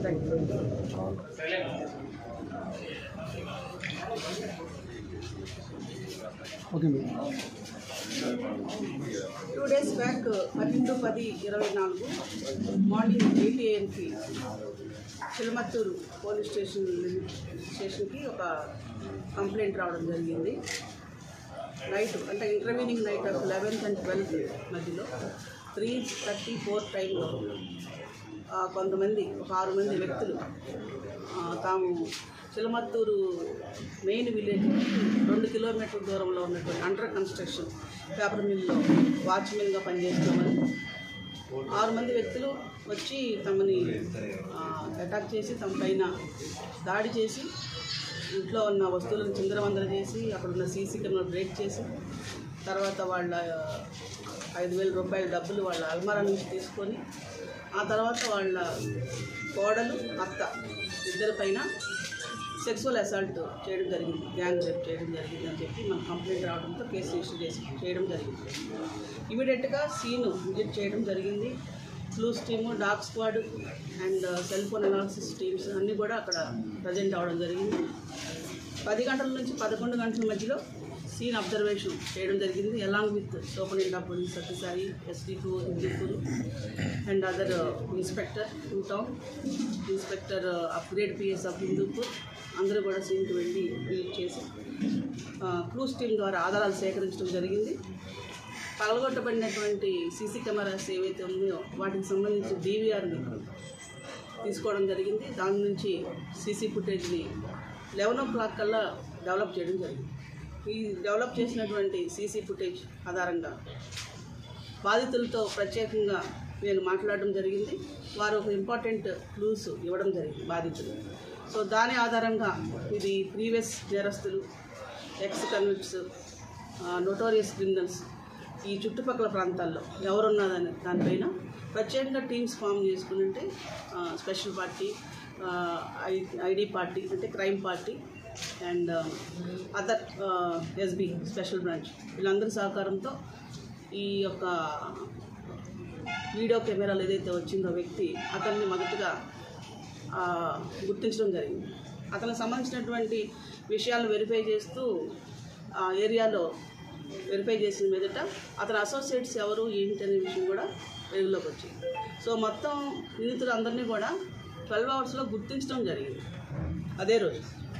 thank you okay madam two days back పన్నెండు పది ఇరవై నాలుగు మార్నింగ్ ఎయిట్ ఏఎంకి చిలమత్తూరు పోలీస్ స్టేషన్ స్టేషన్కి ఒక కంప్లైంట్ రావడం జరిగింది నైట్ అంటే intervening night of eleventh and twelfth మధ్యలో త్రీ థర్టీ ఫోర్ టైంలో ఆ, కొంతమంది ఒక ఆరు మంది వ్యక్తులు ఆ, తాము చిలమత్తూరు మెయిన్ విలేజ్ రెండు కిలోమీటర్ల దూరంలో ఉన్నటువంటి అండర్ కన్స్ట్రక్షన్ పేపర్ మిల్లో వాచ్మెన్గా పనిచేస్తున్నామని ఆరు మంది వ్యక్తులు వచ్చి తమని ఆ, అటాక్ చేసి తమ పైన దాడి చేసి ఇంట్లో ఉన్న వస్తువులను చిందరవందర చేసి అక్కడ ఉన్న సీసీ కెమెరా బ్రేక్ చేసి తర్వాత వాళ్ళ ఆ, ఐదు వేల రూపాయల డబ్బులు వాళ్ళ అల్మారా నుంచి తీసుకొని ఆ తర్వాత వాళ్ళ కోడలు అత్త ఇద్దరి పైన సెక్సువల్ అసాల్ట్ చేయడం జరిగింది గ్యాంగ్ రేప్ చేయడం జరిగింది అని చెప్పి మనకు కంప్లైంట్ రావడంతో కేసు రిజిస్టర్ చేసి చేయడం జరిగింది ఇమీడియట్గా సీను విజిట్ చేయడం జరిగింది clues team dog squad and cell phone analysis teams అన్నీ కూడా అక్కడ ప్రజెంట్ అవ్వడం జరిగింది పది గంటల నుంచి పదకొండు గంటల మధ్యలో సీన్ అబ్జర్వేషన్ చేయడం జరిగింది along with superintendent of police Sathyasai SP two Hindupur and other inspector two town inspector upgrade PS of Hindupur అందరూ కూడా సీన్కి వెళ్ళి విజిట్ చేసి క్లూస్ టీమ్ ద్వారా ఆధారాలు సేకరించడం జరిగింది పగలగొట్టబడినటువంటి సీసీ కెమెరాస్ ఏవైతే ఉన్నాయో వాటికి సంబంధించి డీవీఆర్ని తీసుకోవడం జరిగింది దాని నుంచి సీసీ ఫుటేజ్ని లెవెన్ ఓ క్లాక్ కల్లా డెవలప్ చేయడం జరిగింది ఈ డెవలప్ చేసినటువంటి సీసీ ఫుటేజ్ ఆధారంగా బాధితులతో ప్రత్యేకంగా నేను మాట్లాడడం జరిగింది వారు ఒక ఇంపార్టెంట్ క్లూస్ ఇవ్వడం జరిగింది బాధితులు సో దాని ఆధారంగా ఇది ప్రీవియస్ నేరస్తులు ఎక్స్ కన్విక్ట్స్ నోటోరియస్ క్రిమినల్స్ ఈ చుట్టుపక్కల ప్రాంతాల్లో ఎవరున్నదని దానిపైన ప్రత్యేకంగా టీమ్స్ ఫామ్ చేసుకుని ఉంటే స్పెషల్ పార్టీ ఐడి పార్టీ అంటే crime party and other SB special branch వీళ్ళందరి సహకారంతో ఈ యొక్క వీడియో కెమెరాలు ఏదైతే వచ్చిందో వ్యక్తి అతన్ని మొదటగా ఆ, గుర్తించడం జరిగింది అతనికి సంబంధించినటువంటి విషయాలను వెరిఫై చేస్తూ ఆ ఏరియాలో వెరిఫై చేసిన మీదట అతని అసోసియేట్స్ ఎవరు ఏంటి అనే విషయం కూడా వెలుగులోకి వచ్చింది సో మొత్తం నిందితులందరినీ కూడా ట్వెల్వ్ అవర్స్లో గుర్తించడం జరిగింది అదే రోజు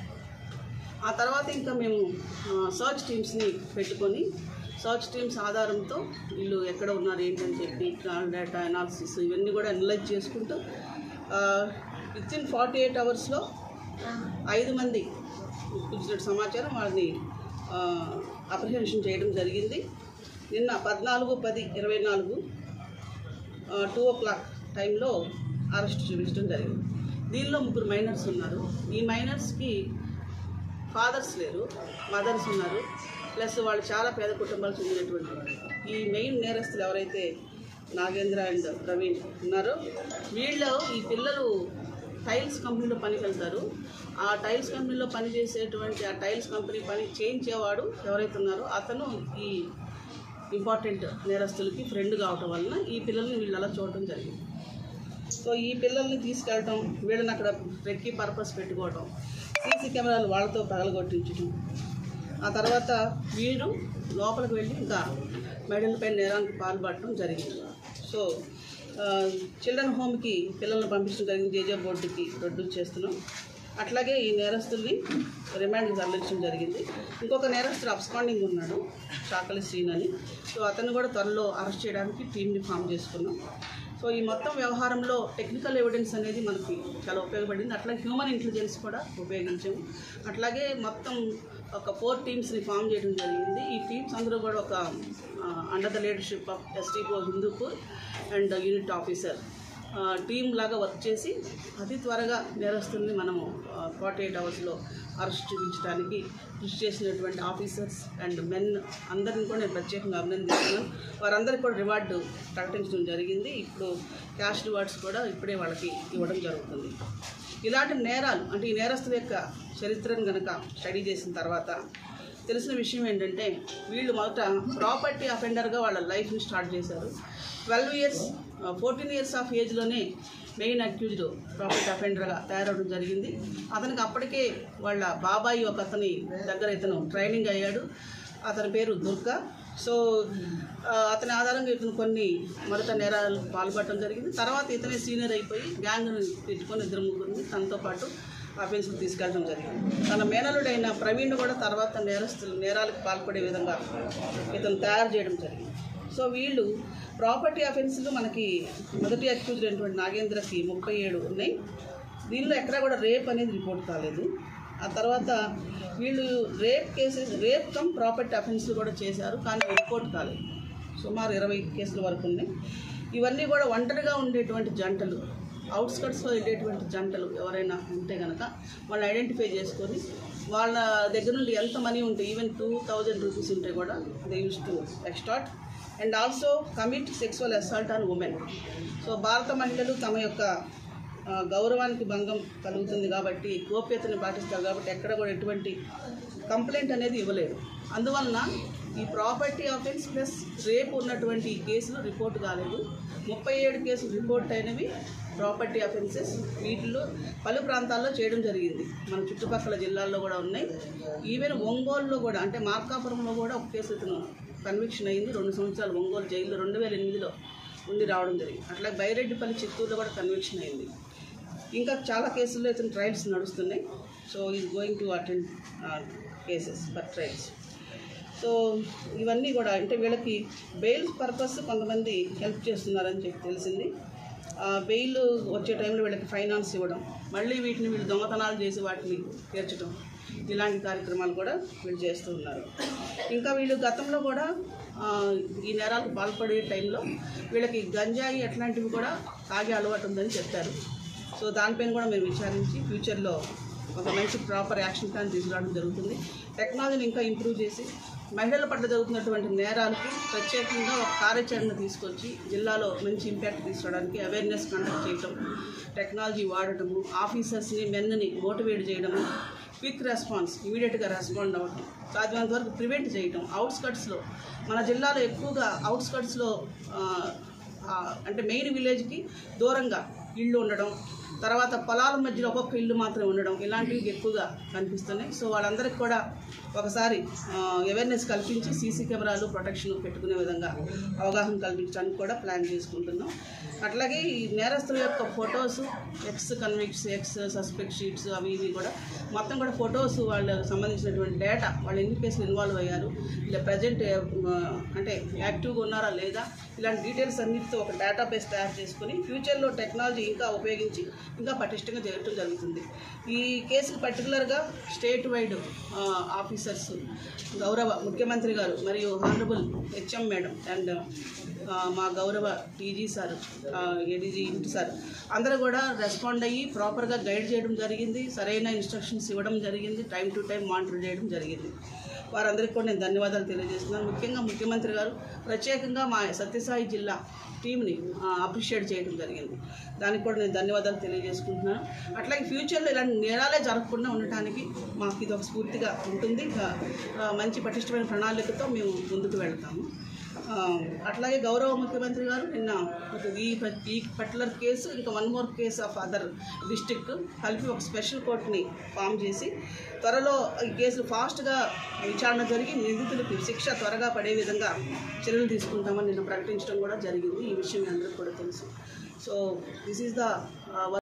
ఆ తర్వాత ఇంకా మేము సర్చ్ టీమ్స్ని పెట్టుకొని సర్చ్ టీమ్స్ ఆధారంతో వీళ్ళు ఎక్కడ ఉన్నారు ఏంటని చెప్పి కాల్ డేటా అనాలిసిస్ ఇవన్నీ కూడా అనలైజ్ చేసుకుంటూ విత్ ఇన్ ఫార్టీ ఎయిట్ అవర్స్లో ఐదు మంది ఇచ్చిన సమాచారం వాళ్ళని అప్రిహెన్షన్ చేయడం జరిగింది నిన్న పద్నాలుగు పది ఇరవై నాలుగు టూ ఓ క్లాక్ టైంలో అరెస్ట్ చూపించడం జరిగింది దీనిలో ముగ్గురు మైనర్స్ ఉన్నారు ఈ మైనర్స్కి ఫాదర్స్ లేరు మదర్స్ ఉన్నారు ప్లస్ వాళ్ళు చాలా పేద కుటుంబాలకు చెందినటువంటి వాళ్ళు ఈ మెయిన్ నేరస్తులు ఎవరైతే నాగేంద్ర అండ్ ప్రవీణ్ ఉన్నారో వీళ్ళు ఈ పిల్లలు టైల్స్ కంపెనీలో పనికి వెళ్తారు ఆ టైల్స్ కంపెనీలో పనిచేసేటువంటి ఆ టైల్స్ కంపెనీ పని చేయించేవాడు ఎవరైతే ఉన్నారో అతను ఈ ఇంపార్టెంట్ నేరస్తులకి ఫ్రెండ్ కావటం వలన ఈ పిల్లల్ని వీళ్ళు అలా చూడటం జరిగింది సో ఈ పిల్లల్ని తీసుకెళ్ళటం వీళ్ళని అక్కడ రెక్కి పర్పస్ పెట్టుకోవటం సీసీ కెమెరాలు వాళ్ళతో పగలగొట్టించడం ఆ తర్వాత వీడు లోపలికి వెళ్ళి ఇంకా మెడలపై నేరానికి పాల్పడటం జరిగింది సో చిల్డ్రన్ హోమ్కి పిల్లల్ని పంపించడం జరిగింది జేజే బోర్డుకి ప్రొడ్యూస్ చేస్తున్నాం అట్లాగే ఈ నేరస్తుల్ని రిమాండ్కి తరలించడం జరిగింది ఇంకొక నేరస్తుడు అబ్స్కాండింగ్ ఉన్నాడు చాకలి శ్రీన్ అని సో అతను కూడా త్వరలో అరెస్ట్ చేయడానికి టీంని ఫామ్ చేసుకున్నాం సో ఈ మొత్తం వ్యవహారంలో టెక్నికల్ ఎవిడెన్స్ అనేది మనకి చాలా ఉపయోగపడింది అట్లాగే హ్యూమన్ ఇంటెలిజెన్స్ కూడా ఉపయోగించాము అట్లాగే మొత్తం ఒక ఫోర్ టీమ్స్ని ఫామ్ చేయడం జరిగింది ఈ టీమ్స్ అందరూ కూడా ఒక under the leadership of SDPO Hindupur and unit officer team లాగా వర్క్ చేసి అతి త్వరగా నేరస్తుల్ని మనము ఫార్టీ ఎయిట్ అవర్స్లో అరెస్ట్ చూపించడానికి కృషి చేసినటువంటి ఆఫీసర్స్ అండ్ మెన్ అందరిని కూడా నేను ప్రత్యేకంగా అభినందిస్తున్నాను వారందరికీ కూడా రివార్డు ప్రకటించడం జరిగింది ఇప్పుడు క్యాష్ రివార్డ్స్ కూడా ఇప్పుడే వాళ్ళకి ఇవ్వడం జరుగుతుంది ఇలాంటి నేరాలు అంటే ఈ నేరస్తుల యొక్క చరిత్రను కనుక స్టడీ చేసిన తర్వాత తెలిసిన విషయం ఏంటంటే వీళ్ళు మొదట ప్రాపర్టీ అఫెండర్గా వాళ్ళ లైఫ్ని స్టార్ట్ చేశారు twelve years fourteen years of ఏజ్లోనే మెయిన్ అక్యూజ్డ్ ప్రాఫిట్ అఫెండర్గా తయారవడం జరిగింది అతనికి అప్పటికే వాళ్ళ బాబాయి ఒక అతని దగ్గర ఇతను ట్రైనింగ్ అయ్యాడు అతని పేరు దుర్గా సో ఆ, అతని ఆధారంగా ఇతను కొన్ని మరొక నేరాలకు పాల్పడటం జరిగింది తర్వాత ఇతనే సీనియర్ అయిపోయి గ్యాంగ్ను తెచ్చుకొని ఇద్దరు ముగ్గురిని తనతో పాటు ఆఫీసుకు తీసుకెళ్ళడం జరిగింది తన మేనలుడైన ప్రవీణ్ కూడా తర్వాత నేరస్తులు నేరాలకు పాల్పడే విధంగా ఇతను తయారు చేయడం జరిగింది సో వీళ్ళు ప్రాపర్టీ అఫెన్స్లు మనకి మొదటి అక్యూజ్డ్ అయినటువంటి నాగేంద్రకి ముప్పై ఏడు ఉన్నాయి దీనిలో ఎక్కడా కూడా రేప్ అనేది రిపోర్ట్ కాలేదు ఆ తర్వాత వీళ్ళు rape cases rape cum property అఫెన్స్లు కూడా చేశారు కానీ రిపోర్ట్ కాలేదు సుమారు ఇరవై కేసుల వరకు ఉన్నాయి ఇవన్నీ కూడా ఒంటరిగా ఉండేటువంటి జంటలు అవుట్స్కట్స్లో వెళ్ళేటువంటి జంటలు ఎవరైనా ఉంటే కనుక వాళ్ళని ఐడెంటిఫై చేసుకొని వాళ్ళ దగ్గర నుండి ఎంత మనీ ఉంటే ఈవెన్ టూ థౌజండ్ రూపీస్ ఉంటే కూడా they use to extort and also commit sexual assault on women so భారత మహిళలు తమ యొక్క ఆ, గౌరవానికి భంగం కలుగుతుంది కాబట్టి గోప్యతని పాటిస్తారు కాబట్టి ఎక్కడ కూడా ఎటువంటి కంప్లైంట్ అనేది ఇవ్వలేదు అందువలన ఈ ప్రాపర్టీ అఫెన్స్ ప్లస్ రేపు ఉన్నటువంటి ఈ కేసులు రిపోర్ట్ కాలేదు ముప్పై ఏడు కేసులు రిపోర్ట్ అయినవి ప్రాపర్టీ అఫెన్సెస్ వీటిలో పలు ప్రాంతాల్లో చేయడం జరిగింది మన చుట్టుపక్కల జిల్లాల్లో కూడా ఉన్నాయి ఈవెన్ ఒంగోలులో కూడా అంటే మార్కాపురంలో కూడా ఒక కేసు ఇతను కన్విక్షన్ అయింది రెండు సంవత్సరాలు ఒంగోలు జైల్లో రెండు వేల ఎనిమిదిలో ఉండి రావడం జరిగింది అట్లా బైరెడ్డిపల్లి చిత్తూరులో కూడా కన్విక్షన్ అయింది ఇంకా చాలా కేసుల్లో ఇతను ట్రయల్స్ నడుస్తున్నాయి so is going to attend cases for trials so ఇవన్నీ కూడా అంటే వీళ్ళకి బెయిల్ పర్పస్ కొంతమంది హెల్ప్ చేస్తున్నారని చెప్పి తెలిసింది బెయిల్ వచ్చే టైంలో వీళ్ళకి ఫైనాన్స్ ఇవ్వడం మళ్ళీ వీటిని వీళ్ళు దొంగతనాలు చేసి వాటిని తీర్చడం ఇలాంటి కార్యక్రమాలు కూడా వీళ్ళు చేస్తూ ఉన్నారు ఇంకా వీళ్ళు గతంలో కూడా ఆ, ఈ నేరాలకు పాల్పడే టైంలో వీళ్ళకి గంజాయి అట్లాంటివి కూడా తాగే అలవాటు ఉందని చెప్పారు సో దానిపైన కూడా మేము విచారించి ఫ్యూచర్లో ఒక మంచి ప్రాపర్ యాక్షన్ ప్లాన్ తీసుకురావడం జరుగుతుంది టెక్నాలజీని ఇంకా ఇంప్రూవ్ చేసి మహిళల పట్ల జరుగుతున్నటువంటి నేరాలకి ప్రత్యేకంగా ఒక కార్యాచరణ తీసుకొచ్చి జిల్లాలో మంచి ఇంపాక్ట్ తీసుకురావడానికి అవేర్నెస్ కండక్ట్ చేయటం టెక్నాలజీ వాడటము ఆఫీసర్స్ని మెన్ని మోటివేట్ చేయడము క్విక్ రెస్పాన్స్ ఇమీడియట్గా రెస్పాండ్ అవ్వటం సాధ్యమైనంత వరకు ప్రివెంట్ చేయటం అవుట్స్కట్స్లో మన జిల్లాలో ఎక్కువగా అవుట్స్కట్స్లో అంటే మెయిన్ విలేజ్కి దూరంగా ఇళ్ళు ఉండడం తర్వాత పొలాల మధ్యలో ఒక్కొక్క ఇల్లు మాత్రమే ఉండడం ఇలాంటివి ఎక్కువగా కనిపిస్తున్నాయి సో వాళ్ళందరికీ కూడా ఒకసారి అవేర్నెస్ కల్పించి సీసీ కెమెరాలు ప్రొటెక్షన్ పెట్టుకునే విధంగా అవగాహన కల్పించడానికి కూడా ప్లాన్ చేసుకుంటున్నాం అట్లాగే ఈ నేరస్తుల యొక్క photos ex convicts ex suspect sheets అవి ఇవి కూడా మొత్తం కూడా ఫొటోస్ వాళ్ళకి సంబంధించినటువంటి డేటా వాళ్ళు ఎన్ని కేసులు ఇన్వాల్వ్ అయ్యారు ఇలా ప్రజెంట్ అంటే యాక్టివ్గా ఉన్నారా లేదా ఇలాంటి డీటెయిల్స్ అన్నిటితో ఒక డేటాబేస్ తయారు చేసుకొని ఫ్యూచర్లో టెక్నాలజీ ఇంకా ఉపయోగించి ఇంకా పటిష్టంగా చేయడం జరుగుతుంది ఈ కేసుకు పర్టికులర్గా స్టేట్ వైడ్ ఆఫీసర్స్ గౌరవ ముఖ్యమంత్రి గారు మరియు హానరబుల్ హెచ్ఎం మేడం అండ్ మా గౌరవ టీజీ సార్ ఏడీజీ ఇంటి సార్ అందరూ కూడా రెస్పాండ్ అయ్యి ప్రాపర్గా గైడ్ చేయడం జరిగింది సరైన ఇన్స్ట్రక్షన్స్ ఇవ్వడం జరిగింది టైం టు టైం మానిటర్ చేయడం జరిగింది వారందరికీ కూడా నేను ధన్యవాదాలు తెలియజేస్తున్నాను ముఖ్యంగా ముఖ్యమంత్రి గారు ప్రత్యేకంగా మా సత్యసాయి జిల్లా టీంని అప్రిషియేట్ చేయడం జరిగింది దానికి కూడా నేను ధన్యవాదాలు తెలియజేసుకుంటున్నాను అట్లాగే ఫ్యూచర్లో ఇలాంటి నేరాలే జరగకుండా ఉండటానికి మాకు ఇది ఒక స్ఫూర్తిగా ఉంటుంది ఇంకా, ఆ, మంచి పటిష్టమైన ప్రణాళికతో మేము ముందుకు వెళ్తాము ఆ, అట్లాగే గౌరవ ముఖ్యమంత్రి గారు నిన్న ఒక ఈ ప- ఈ పర్టికులర్ కేసు ఇంకా one more case of other district కలిపి ఒక స్పెషల్ కోర్టుని ఫామ్ చేసి త్వరలో ఈ కేసులు ఫాస్ట్గా విచారణ జరిగి నిందితులకు శిక్ష త్వరగా పడే విధంగా చర్యలు తీసుకుంటామని నిన్న ప్రకటించడం కూడా జరిగింది ఈ విషయం మీ అందరికీ కూడా తెలుసు సో దిస్ ఈజ్ ద